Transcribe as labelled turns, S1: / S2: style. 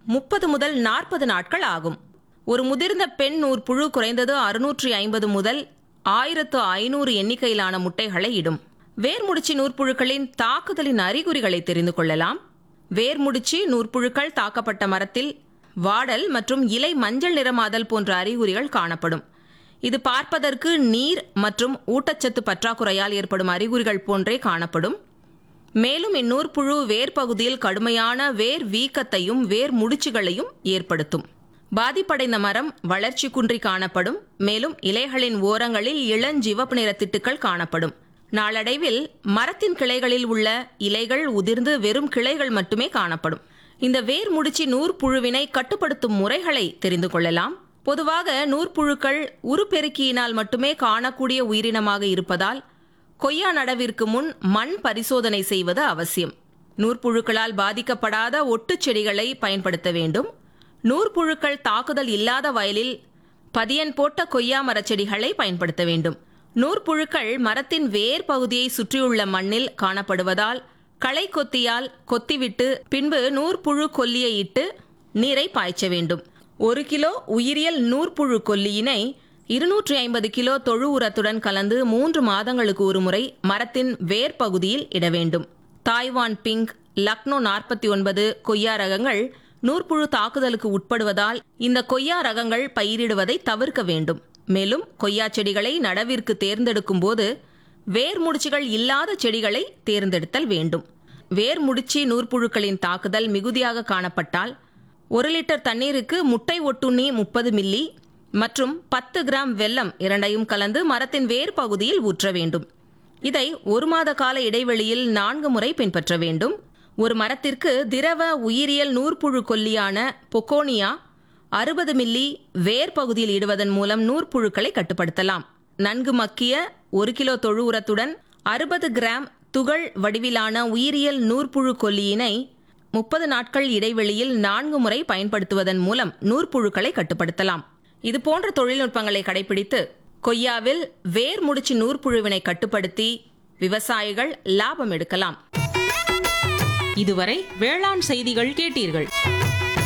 S1: முப்பது முதல் நாற்பது நாட்கள் ஆகும் ஒரு முதிர்ந்த பெண் நூற்புழு குறைந்தது அறுநூற்றி ஐம்பது முதல் ஆயிரத்து ஐநூறு எண்ணிக்கையிலான முட்டைகளை இடும் வேர்முடிச்சி நூற்புழுக்களின் தாக்குதலின் அறிகுறிகளை தெரிந்து கொள்ளலாம் வேர்முடிச்சி நூற்புழுக்கள் தாக்கப்பட்ட மரத்தில் வாடல் மற்றும் இலை மஞ்சள் நிறமாதல் போன்ற அறிகுறிகள் காணப்படும் இது பார்ப்பதற்கு நீர் மற்றும் ஊட்டச்சத்து பற்றாக்குறையால் ஏற்படும் அறிகுறிகள் போன்றே காணப்படும் மேலும் இந்நூற்புழு வேர் பகுதியில் கடுமையான வேர் வீக்கத்தையும் வேர் முடிச்சுகளையும் ஏற்படுத்தும் பாதிப்படைந்த மரம் வளர்ச்சி குன்றி காணப்படும் மேலும் இலைகளின் ஓரங்களில் இளஞ்சிவப்பு நிற திட்டுக்கள் காணப்படும் நாளடைவில் மரத்தின் கிளைகளில் உள்ள இலைகள் உதிர்ந்து வெறும் கிளைகள் மட்டுமே காணப்படும் இந்த வேர் முடிச்சி நூற்புழுவினை கட்டுப்படுத்தும் முறைகளை தெரிந்து கொள்ளலாம் பொதுவாக நூற்புழுக்கள் உருப்பெருக்கியினால் மட்டுமே காணக்கூடிய உயிரினமாக இருப்பதால் கொய்யா நடவிற்கு முன் மண் பரிசோதனை செய்வது அவசியம் நூற்புழுக்களால் பாதிக்கப்படாத ஒட்டுச் செடிகளை பயன்படுத்த வேண்டும் நூற்புழுக்கள் தாக்குதல் இல்லாத வயலில் பதியன் போட்ட கொய்யா மரச்செடிகளை பயன்படுத்த வேண்டும் நூற்புழுக்கள் மரத்தின் வேர் பகுதியை சுற்றியுள்ள மண்ணில் காணப்படுவதால் களை கொத்தியால் கொத்திவிட்டு பின்பு நூற்புழு கொல்லியை இட்டு நீரை பாய்ச்ச வேண்டும் ஒரு கிலோ உயிரியல் நூற்புழு கொல்லியினை இருநூற்றி ஐம்பது கிலோ தொழு உரத்துடன் கலந்து மூன்று மாதங்களுக்கு ஒருமுறை மரத்தின் வேர் பகுதியில் இட வேண்டும் தாய்வான் பிங்க் லக்னோ நாற்பத்தி ஒன்பது கொய்யா ரகங்கள் நூற்புழு தாக்குதலுக்கு உட்படுவதால் இந்த கொய்யா ரகங்கள் பயிரிடுவதை தவிர்க்க வேண்டும் மேலும் கொய்யா செடிகளை நடவிற்கு தேர்ந்தெடுக்கும் போது வேர் முடிச்சுகள் இல்லாத செடிகளை தேர்ந்தெடுத்தல் வேண்டும் வேர் முடிச்சி நூற்புழுக்களின் தாக்குதல் மிகுதியாக காணப்பட்டால் ஒரு லிட்டர் தண்ணீருக்கு முட்டை ஒட்டுண்ணி முப்பது மில்லி மற்றும் பத்து கிராம் வெல்லம் இரண்டையும் கலந்து மரத்தின் வேர் பகுதியில் ஊற்ற வேண்டும் இதை ஒரு மாத கால இடைவெளியில் நான்கு முறை பின்பற்ற வேண்டும் ஒரு மரத்திற்கு திரவ உயிரியல் நூற்புழு கொல்லியான பொக்கோனியா அறுபது மில்லி வேர் பகுதியில் இடுவதன் மூலம் நூற்புழுக்களை கட்டுப்படுத்தலாம் நன்கு மக்கிய ஒரு கிலோ தொழு உரத்துடன் அறுபது கிராம் துகள் வடிவிலான உயிரியல் நூற்புழு கொல்லியினை முப்பது நாட்கள் இடைவெளியில் நான்கு முறை பயன்படுத்துவதன் மூலம் நூற்புழுக்களை கட்டுப்படுத்தலாம் இது போன்ற தொழில்நுட்பங்களை கடைபிடித்து கொய்யாவில் வேர் முடிச்சு நூற்புழுவினை கட்டுப்படுத்தி விவசாயிகள் லாபம் எடுக்கலாம்
S2: இதுவரை வேளாண் செய்திகள் கேட்டீர்கள்